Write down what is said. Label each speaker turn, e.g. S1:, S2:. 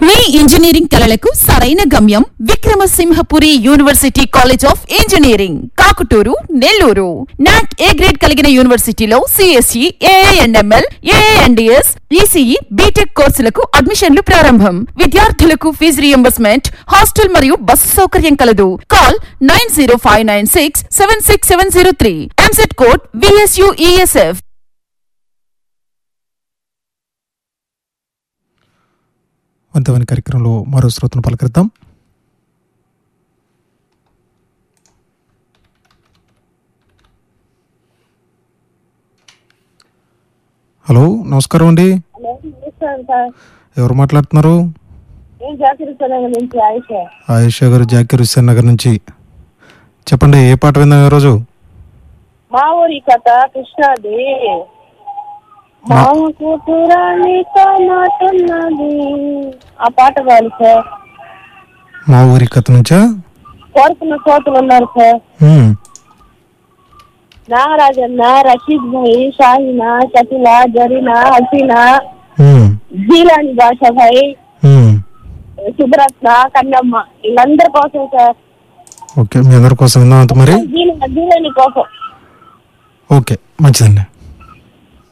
S1: మీ engineering కలలకు సరైన గమ్యం Vikrama Simhapuri university college of engineering Kakuturu Nellore NAAC A grade కలిగిన యూనివర్సిటీలో CSE ANML ANDS ECE BTech కోర్సులకు అడ్మిషన్లు ప్రారంభం విద్యార్థులకు ఫీజు రియంబర్స్మెంట్ హాస్టల్ మరియు బస్సు సౌకర్యం కలదు call nine zero five nine six seven six seven zero three EAMCET code VSUESF
S2: వంతమైన కార్యక్రమంలో మరో శ్రోతను పలకరిద్దాం హలో నమస్కారం అండి
S3: హలో నమస్కారం సార్
S2: ఎవరు మాట్లాడుతున్నారు
S3: నేను జాకిరిస్తాను నుంచి ఆయుష
S2: ఆయుష గారు జాకీర్ హుస్సేన్ నగర్ నుంచి చెప్పండి ఏ పాట విందాం ఈరోజు
S3: మా ఊరి కథ కృష్ణాది మామ కూతురానితో మాటున్నది ఆ పాట కాదు సార్
S2: మా ఊరి కథ నుంచా
S3: కోరుకున్న కోతలు ఉన్నారు సార్
S2: ఉమ్,
S3: నాగరాజన్న రషీద్ భాయ్ షాహినా షకిల జరీనా హసీనా
S2: ఉమ్,
S3: జీలాని భాష భాయ్
S2: ఉమ్.
S3: సుబ్రత్న కన్నమ్మ వీళ్ళందరి కోసం సార్
S2: ఓకే మీ అందరి కోసం విందాం అంత మరి
S3: జీల జీలని కోసం
S2: ఓకే మంచిదండి